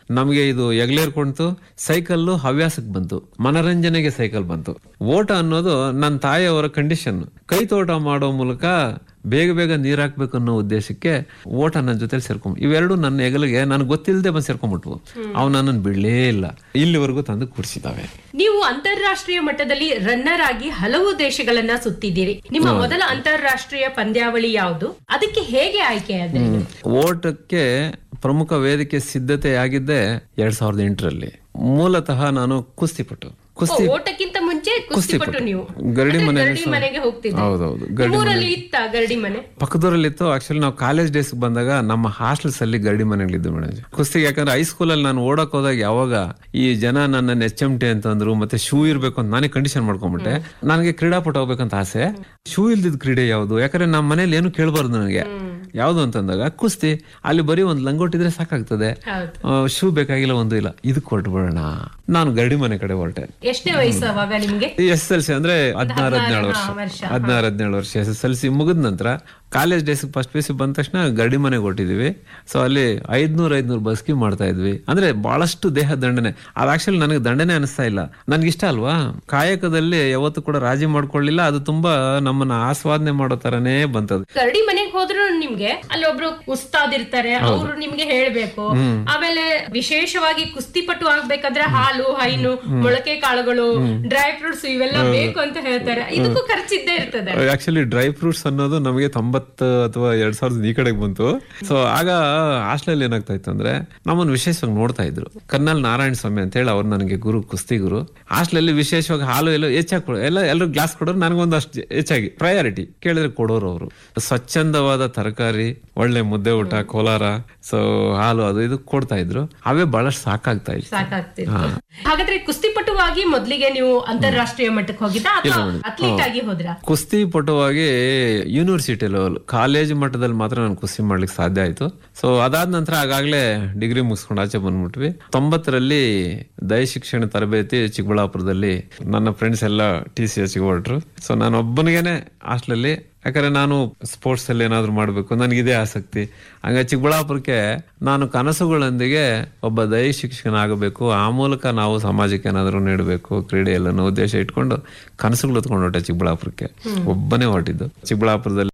ನಮಗೆ ಇದು ಎಗ್ಲೇರ್ಕೊಂತು ಸೈಕಲ್ ಹವ್ಯಾಸಕ್ಕೆ ಬಂತು ಮನರಂಜನೆಗೆ ಸೈಕಲ್ ಬಂತು ಓಟ ಅನ್ನೋದು ನನ್ನ ತಾಯಿಯವರ ಕಂಡೀಷನ್ ಕೈ ತೋಟ ಮಾಡೋ ಮೂಲಕ ಬೇಗ ಬೇಗ ನೀರ್ ಹಾಕ್ಬೇಕು ಅನ್ನೋ ಉದ್ದೇಶಕ್ಕೆ ಓಟ ನನ್ನ ಜೊತೆ ಸೇರ್ಕೊಂಡ್ ಇವೆರಡು ನನ್ನ ಹೆಗಲಿಗೆ ನನಗೆ ಗೊತ್ತಿಲ್ಲದೆ ಬಂದು ಸೇರ್ಕೊಂಡ್ಬಿಟ್ವು ಅವು ನನ್ನನ್ನು ಬಿಡಲೇ ಇಲ್ಲ ಇಲ್ಲಿವರೆಗೂ ತಂದು ಕೂಡಿಸಿದಾವೆ ನೀವು ಅಂತಾರಾಷ್ಟ್ರೀಯ ಮಟ್ಟದಲ್ಲಿ ರನ್ನರ್ ಆಗಿ ಹಲವು ದೇಶಗಳನ್ನ ಸುತ್ತಿದ್ದೀರಿ ನಿಮ್ಮ ಮೊದಲ ಅಂತಾರಾಷ್ಟ್ರೀಯ ಪಂದ್ಯಾವಳಿ ಯಾವುದು ಅದಕ್ಕೆ ಹೇಗೆ ಆಯ್ಕೆ ಆದ್ರಿ ಓಟಕ್ಕೆ ಪ್ರಮುಖ ವೇದಿಕೆ ಸಿದ್ಧತೆ ಆಗಿದ್ದೆ ಎರಡ್ ಸಾವಿರದ ಎಂಟರಲ್ಲಿ ಮೂಲತಃ ನಾನು ಕುಸ್ತಿಪಟು ಕುಸ್ತಿ ಓಟಕ್ಕಿಂತ ಮುಂಚೆ ಕುಸ್ತಿಪಟ್ಟು ನೀವು ಗರಡಿ ಅಂದ್ರೆ ಮನೆ ಗರಡಿ ಮನೆಗೆ ಹೋಗ್ತಿದ್ದೆ ಹೌದೌದು ಗರಡಿ ನಿಮ್ಮೂರಲ್ಲಿ ಇತ್ತ ಗರಡಿ ಮನೆ ಪಕ್ಕದೂರಲ್ಲಿತ್ತು ಆಕ್ಚುಲಿ ನಾವು ಕಾಲೇಜ್ ಡೇಸ್ ಬಂದಾಗ ನಮ್ಮ ಹಾಸ್ಟೆಲ್ಸ್ ಅಲ್ಲಿ ಗರಡಿ ಮನೆಗಳಿದ್ದು ಮೇಡಮ್ ಕುಸ್ತಿಗೆ ಯಾಕಂದ್ರೆ ಹೈಸ್ಕೂಲ್ ಅಲ್ಲಿ ನಾನು ಓಡಕ್ ಹೋದಾಗ ಯಾವಾಗ ಈ ಜನ ನನ್ನ ಎಚ್ ಎಂ ಟಿ ಅಂತಂದ್ರು ಮತ್ತೆ ಶೂ ಇರ್ಬೇಕು ಅಂತ ನಾನೇ ಕಂಡೀಷನ್ ಮಾಡ್ಕೊಂಡ್ಬಿಟ್ಟೆ ನನಗೆ ಕ್ರೀಡಾಪಟು ಹೋಗ್ಬೇಕಂತ ಆಸೆ ಶೂ ಇಲ್ದಿದ್ ಕ್ರೀಡೆ ಯಾವುದು ಯಾಕಂದ್ರೆ ನಮ್ಮ ಮನೇಲಿ ಏನು ಕೇಳಬಾರ್ದು ನನಗೆ ಯಾವ್ದು ಅಂತಂದಾಗ ಕುಸ್ತಿ ಅಲ್ಲಿ ಬರೀ ಒಂದ್ ಲಂಗೋಟಿದ್ರೆ ಸಾಕಾಗ್ತದೆ ಹೌದು ಶೂ ಬೇಕಾಗಿಲ್ಲ ಒಂದು ಇಲ್ಲ ಇದಕ್ಕೆ ಹೊರಟ್ಬಿಡೋಣ ನಾನು ಗರಡಿ ಮನೆ ಕಡೆ ಹೊರಟೆ ಎಷ್ಟನೇ ವಯಸ್ಸು ಅವಾಗ ನಿಮ್ಗೆ ಎಸ್ ಎಲ್ ಸಿ ಅಂದ್ರೆ ಹದಿನಾರು ಹದಿನೇಳು ವರ್ಷ ಹಾ, ವರ್ಷ. ಹದಿನಾರು ಹದಿನೇಳು ವರ್ಷ ಎಸ್ ಎಸ್ ಎಲ್ ಸಿ ಮುಗಿದ ನಂತರ college days first P C ಬಂದ ತಕ್ಷಣ ಗರಡಿ ಮನೆಗೆ ಹೊಟ್ಟಿದೀವಿ ಸೊ ಅಲ್ಲಿ ಐದ್ನೂರ್ ಐದ್ನೂರ್ ಬಸ್ಕಿ ಮಾಡ್ತಾ ಇದ್ವಿ ಅಂದ್ರೆ ಬಹಳಷ್ಟು ದೇಹ ದಂಡನೆ ಅದು ಆಕ್ಚುಲಿ ನನಗೆ ದಂಡನೆ ಅನಿಸ್ತಾ ಇಲ್ಲ ನನ್ಗೆ ಇಷ್ಟ ಅಲ್ವಾ ಕಾಯಕದಲ್ಲಿ ಯಾವತ್ತು ಕೂಡ ರಾಜಿ ಮಾಡ್ಕೊಳ್ಳಿಲ್ಲ ಅದು ತುಂಬಾ ನಮ್ಮನ್ನ ಆಸ್ವಾದನೆ ಮಾಡೋ ತರನೇ ಬಂತದ್ದು ಗರಡಿ ಮನೆಗೆ ಹೋದ್ರು ನಿಮ್ಗೆ ಅಲ್ಲಿ ಒಬ್ರು ಉಸ್ತಾದ್ ಇರ್ತಾರೆ ಅವರು ನಿಮ್ಗೆ ಹೇಳ್ಬೇಕು ಆಮೇಲೆ ವಿಶೇಷವಾಗಿ ಕುಸ್ತಿಪಟು ಆಗ್ಬೇಕಂದ್ರೆ ಹಾಲು ಹೈನು ಮೊಳಕೆ ಕಾಳುಗಳು ಡ್ರೈ ಫ್ರೂಟ್ಸ್ ಇವೆಲ್ಲ ಬೇಕು ಅಂತ ಹೇಳ್ತಾರೆ ಇದಕ್ಕೂ ಖರ್ಚಿದ್ದೇ ಇರ್ತದೆ ಆಕ್ಚುಲಿ ಡ್ರೈ ಫ್ರೂಟ್ಸ್ ಅನ್ನೋದು ನಮಗೆ ತೊಂಬತ್ತು ಅಥವಾ ಎರಡ್ ಸಾವಿರದ ಈ ಕಡೆಗೆ ಬಂತು ಸೊ ಆಗ ಹಾಸ್ಟೆಲ್ ಏನಾಗ್ತಾ ಇತ್ತು ಅಂದ್ರೆ ನಮ್ಮನ್ನು ವಿಶೇಷವಾಗಿ ನೋಡ್ತಾ ಇದ್ರು ಕರ್ನಲ್ ನಾರಾಯಣ ಸ್ವಾಮಿ ಅಂತ ಹೇಳಿ ಅವ್ರು ನನಗೆ ಗುರು ಕುಸ್ತಿ ಗುರು ಹಾಸ್ಟೆಲ್ ವಿಶೇಷವಾಗಿ ಹಾಲು ಎಲ್ಲ ಹೆಚ್ಚಾಗಿ ಕೊಡೋ ಎಲ್ಲ ಎಲ್ಲರೂ ಗ್ಲಾಸ್ ಕೊಡೋರು ನನಗೊಂದು ಅಷ್ಟು ಹೆಚ್ಚಾಗಿ ಪ್ರಯಾರಿಟಿ ಕೇಳಿದ್ರೆ ಕೊಡೋರು ಅವರು ಸ್ವಚ್ಛಂದವಾದ ತರಕಾರಿ ಒಳ್ಳೆ ಮುದ್ದೆ ಊಟ ಕೋಲಾರ ಸೊ ಹಾಲು ಅದು ಇದು ಕೊಡ್ತಾ ಇದ್ರು ಅವೇ ಬಹಳಷ್ಟು ಸಾಕಾಗ್ತಾ ಇತ್ತು ಸಾಕಾಗ್ತಿತ್ತು ಹಾಗಾದ್ರೆ ಕುಸ್ತಿಪಟುವಾಗಿ ಮೊದ್ಲಿಗೆ ನೀವು ಅಂತಾರಾಷ್ಟ್ರೀಯ ಮಟ್ಟಕ್ಕೆ ಹೋಗಿದ್ದ ಅಥವಾ ಅಥ್ಲೀಟ್ ಆಗಿ ಹೋದ್ರ ಕುಸ್ತಿ ಪಟುವಾಗಿ ಯೂನಿವರ್ಸಿಟಿ ಲೆವೆಲ್ ಕಾಲೇಜ್ ಮಟ್ಟದಲ್ಲಿ ಮಾತ್ರ ನಾನು ಕುಸ್ತಿ ಮಾಡ್ಲಿಕ್ಕೆ ಸಾಧ್ಯ ಆಯ್ತು ಸೊ ಅದಾದ ನಂತರ ಆಗಾಗ್ಲೇ ಡಿಗ್ರಿ ಮುಗಿಸ್ಕೊಂಡು ಆಚೆ ಬಂದ್ಬಿಟ್ವಿ ತೊಂಬತ್ತರಲ್ಲಿ ದಯ ಶಿಕ್ಷಣ ತರಬೇತಿ ಚಿಕ್ಕಬಳ್ಳಾಪುರದಲ್ಲಿ ನನ್ನ ಫ್ರೆಂಡ್ಸ್ ಎಲ್ಲ ಟಿ ಸಿ ಎಚ್ ಹೊರಟ್ರು ಸೊ ನಾನು ಒಬ್ಬನಿಗೇನೆ ಹಾಸ್ಟೆಲಲ್ಲಿ ಯಾಕಂದ್ರೆ ನಾನು ಸ್ಪೋರ್ಟ್ಸ್ ಅಲ್ಲಿ ಏನಾದ್ರು ಮಾಡಬೇಕು ನನಗಿದೇ ಆಸಕ್ತಿ ಹಂಗ ಚಿಕ್ಕಬಳ್ಳಾಪುರಕ್ಕೆ ನಾನು ಕನಸುಗಳೊಂದಿಗೆ ಒಬ್ಬ ದೈ ಶಿಕ್ಷಕನ ಆಗಬೇಕು ಆ ಮೂಲಕ ನಾವು ಸಮಾಜಕ್ಕೆ ಏನಾದರೂ ನೀಡಬೇಕು ಕ್ರೀಡೆಯಲ್ಲಿ ಅನ್ನೋ ಉದ್ದೇಶ ಇಟ್ಕೊಂಡು ಕನಸುಗಳು ಹೊತ್ಕೊಂಡು ಹೊಟ್ಟೆ ಚಿಕ್ಕಬಳ್ಳಾಪುರಕ್ಕೆ ಒಬ್ಬನೇ ಹೊರಟಿದ್ದು ಚಿಕ್ಕಬಳ್ಳಾಪುರದಲ್ಲಿ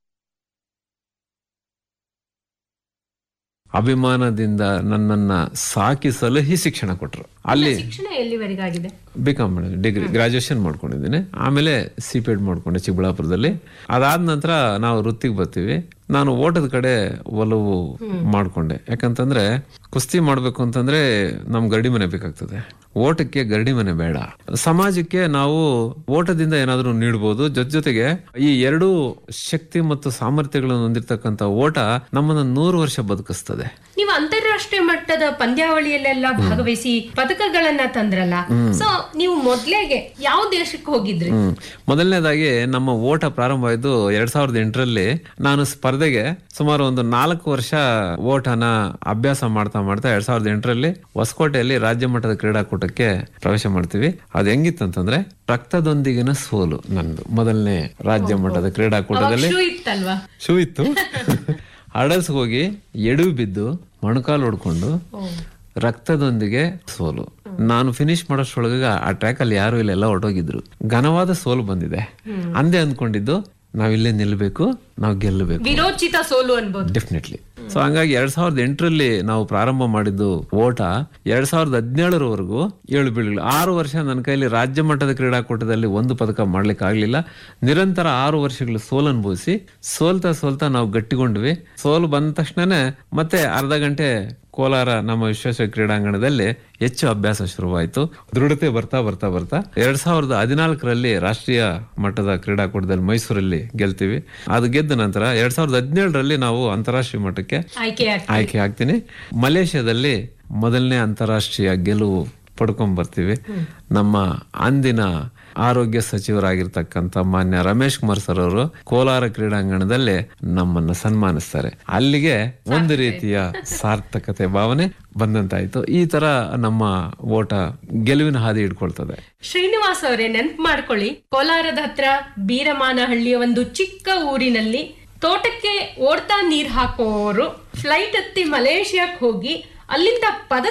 ಅಭಿಮಾನದಿಂದ ನನ್ನನ್ನ ಸಾಕಿ ಸಲಹಿ ಶಿಕ್ಷಣ ಕೊಟ್ರು ಅಲ್ಲಿ ಶಿಕ್ಷಣ ಎಲ್ಲಿವರೆಗಾಗಿದೆ ಬಿ ಕಾಮ್ ಡಿಗ್ರಿ ಗ್ರಾಜುಯೇಷನ್ ಮಾಡ್ಕೊಂಡಿದ್ದೀನಿ ಆಮೇಲೆ ಸಿ ಪಿ ಎಡ್ ಮಾಡ್ಕೊಂಡೆ ಚಿಕ್ಕಬಳ್ಳಾಪುರದಲ್ಲಿ ಅದಾದ ನಂತರ ನಾವು ವೃತ್ತಿಗೆ ಬರ್ತೀವಿ ನಾನು ಓಟದ ಕಡೆ ಒಲವು ಮಾಡ್ಕೊಂಡೆ ಯಾಕಂತಂದ್ರೆ ಕುಸ್ತಿ ಮಾಡ್ಬೇಕು ಅಂತಂದ್ರೆ ನಮ್ ಗರಡಿ ಮನೆ ಬೇಕಾಗ್ತದೆ ಓಟಕ್ಕೆ ಗರಡಿ ಮನೆ ಬೇಡ ಸಮಾಜಕ್ಕೆ ನಾವು ಓಟದಿಂದ ಏನಾದರೂ ನೀಡಬಹುದು ಜೊತೆ ಜೊತೆಗೆ ಈ ಎರಡೂ ಶಕ್ತಿ ಮತ್ತು ಸಾಮರ್ಥ್ಯಗಳನ್ನು ಹೊಂದಿರತಕ್ಕಂತ ಓಟ ನಮ್ಮನ್ನ ನೂರು ವರ್ಷ ಬದುಕಿಸ್ತದೆ ನೀವು ಅಂತಾರಾಷ್ಟ್ರೀಯ ಮಟ್ಟದ ಪಂದ್ಯಾವಳಿಯಲ್ಲೆಲ್ಲ ಭಾಗವಹಿಸಿ ಪದಕಗಳನ್ನ ತಂದ್ರಲ್ಲ ಸೊ ನೀವು ಮೊದ್ಲೇಗೆ ಯಾವ ದೇಶಕ್ಕೆ ಹೋಗಿದ್ರಿ ಹ್ಮ್ ಮೊದಲನೇದಾಗಿ ನಮ್ಮ ಓಟ ಪ್ರಾರಂಭ ಆಯ್ತು ಎರಡ್ ಸಾವಿರದ ಎಂಟರಲ್ಲಿ ನಾನು ಸ್ಪರ್ಧೆಗೆ ಸುಮಾರು ಒಂದು ನಾಲ್ಕು ವರ್ಷ ಓಟನ ಅಭ್ಯಾಸ ಮಾಡ್ತಾ ಮಾಡ್ತಾ ಎರಡ್ ಸಾವಿರದ ಎಂಟರಲ್ಲಿ ಹೊಸಕೋಟೆಯಲ್ಲಿ ರಾಜ್ಯ ಮಟ್ಟದ ಕ್ರೀಡಾಕೂಟಕ್ಕೆ ಪ್ರವೇಶ ಮಾಡ್ತೀವಿ ಅದು ಹೆಂಗಿತ್ತಂತಂದ್ರೆ ರಕ್ತದೊಂದಿಗಿನ ಸೋಲು ನಂದು ಮೊದಲನೇ ರಾಜ್ಯ ಮಟ್ಟದ ಕ್ರೀಡಾಕೂಟದಲ್ಲಿ ಶೂ ಇತ್ತಲ್ವಾ ಶೂ ಇತ್ತು ಹಡಲ್ಸ್ ಹೋಗಿ ಎಡು ಬಿದ್ದು ಮೊಣಕಾಲು ಹೊಡ್ಕೊಂಡು ರಕ್ತದೊಂದಿಗೆ ಸೋಲು ನಾನು ಫಿನಿಶ್ ಮಾಡೋಷ್ರೊಳಗ ಆ ಟ್ರ್ಯಾಕ್ ಅಲ್ಲಿ ಯಾರು ಇಲ್ಲ ಎಲ್ಲ ಹೊರಟೋಗಿದ್ರು ಘನವಾದ ಸೋಲು ಬಂದಿದೆ ಅಂದೇ ಅಂದ್ಕೊಂಡಿದ್ದು ನಾವ್ ಇಲ್ಲೇ ನಿಲ್ಬೇಕು ನಾವು ಗೆಲ್ಲಬೇಕು ವಿರೋಚಿತ ಸೋಲು ಅನ್ಬೋದು ಡೆಫಿನೆಟ್ಲಿ ಸೊ ಹಂಗಾಗಿ ಎರಡ್ ಸಾವಿರದ ಎಂಟರಲ್ಲಿ ನಾವು ಪ್ರಾರಂಭ ಮಾಡಿದ್ದು ಓಟ ಎರಡ್ ಸಾವಿರದ ಹದಿನೇಳರವರೆಗೂ ಏಳು ಬೀಳುಗಳು ಆರು ವರ್ಷ ನನ್ನ ಕೈಲಿ ರಾಜ್ಯ ಮಟ್ಟದ ಕ್ರೀಡಾಕೂಟದಲ್ಲಿ ಒಂದು ಪದಕ ಮಾಡ್ಲಿಕ್ಕೆ ಆಗ್ಲಿಲ್ಲ ನಿರಂತರ ಆರು ವರ್ಷಗಳು ಸೋಲು ಅನುಭವಿಸಿ ಸೋಲ್ತಾ ಸೋಲ್ತಾ ನಾವು ಗಟ್ಟಿಗೊಂಡ್ವಿ ಸೋಲು ಬಂದ ತಕ್ಷಣನೇ ಮತ್ತೆ ಅರ್ಧ ಗಂಟೆ ಕೋಲಾರ ನಮ್ಮ ವಿಶ್ವೇಶ್ವರ ಕ್ರೀಡಾಂಗಣದಲ್ಲಿ ಹೆಚ್ಚು ಅಭ್ಯಾಸ ಶುರುವಾಯಿತು ದೃಢತೆ ಬರ್ತಾ ಬರ್ತಾ ಬರ್ತಾ ಎರಡ್ ಸಾವಿರದ ಹದಿನಾಲ್ಕರಲ್ಲಿ ರಾಷ್ಟ್ರೀಯ ಮಟ್ಟದ ಕ್ರೀಡಾಕೂಟದಲ್ಲಿ ಮೈಸೂರಲ್ಲಿ ಗೆಲ್ತೀವಿ ಅದು ಗೆದ್ದ ನಂತರ ಎರಡ್ ಸಾವಿರದ ಹದಿನೇಳರಲ್ಲಿ ನಾವು ಅಂತಾರಾಷ್ಟ್ರೀಯ ಮಟ್ಟಕ್ಕೆ ಆಯ್ಕೆ ಆಯ್ಕೆ ಆಗ್ತೀನಿ ಮಲೇಷ್ಯಾದಲ್ಲಿ ಮೊದಲನೇ ಅಂತಾರಾಷ್ಟ್ರೀಯ ಗೆಲುವು ಪಡ್ಕೊಂಡ್ ಬರ್ತೀವಿ ನಮ್ಮ ಅಂದಿನ ಆರೋಗ್ಯ ಸಚಿವರಾಗಿರ್ತಕ್ಕಂಥ ಮಾನ್ಯ ರಮೇಶ್ ಕುಮಾರ್ ಸರ್ ಅವರು ಕೋಲಾರ ಕ್ರೀಡಾಂಗಣದಲ್ಲಿ ನಮ್ಮನ್ನ ಸನ್ಮಾನಿಸ್ತಾರೆ ಅಲ್ಲಿಗೆ ಒಂದು ರೀತಿಯ ಸಾರ್ಥಕತೆ ಭಾವನೆ ಬಂದಂತಾಯ್ತು ಈ ತರ ನಮ್ಮ ಓಟ ಗೆಲುವಿನ ಹಾದಿ ಹಿಡ್ಕೊಳ್ತದೆ ಶ್ರೀನಿವಾಸ್ ಅವರೇ ನೆನ್ಪು ಮಾಡ್ಕೊಳ್ಳಿ ಕೋಲಾರದ ಹತ್ರ ಬೀರಮಾನಹಳ್ಳಿಯ ಒಂದು ಚಿಕ್ಕ ಊರಿನಲ್ಲಿ ತೋಟಕ್ಕೆ ಓಡ್ತಾ ನೀರ್ ಹಾಕೋರು ಫ್ಲೈಟ್ ಹತ್ತಿ ಮಲೇಷಿಯಾಕ್ ಹೋಗಿ ಅಲ್ಲಿಂದ ಪದಕ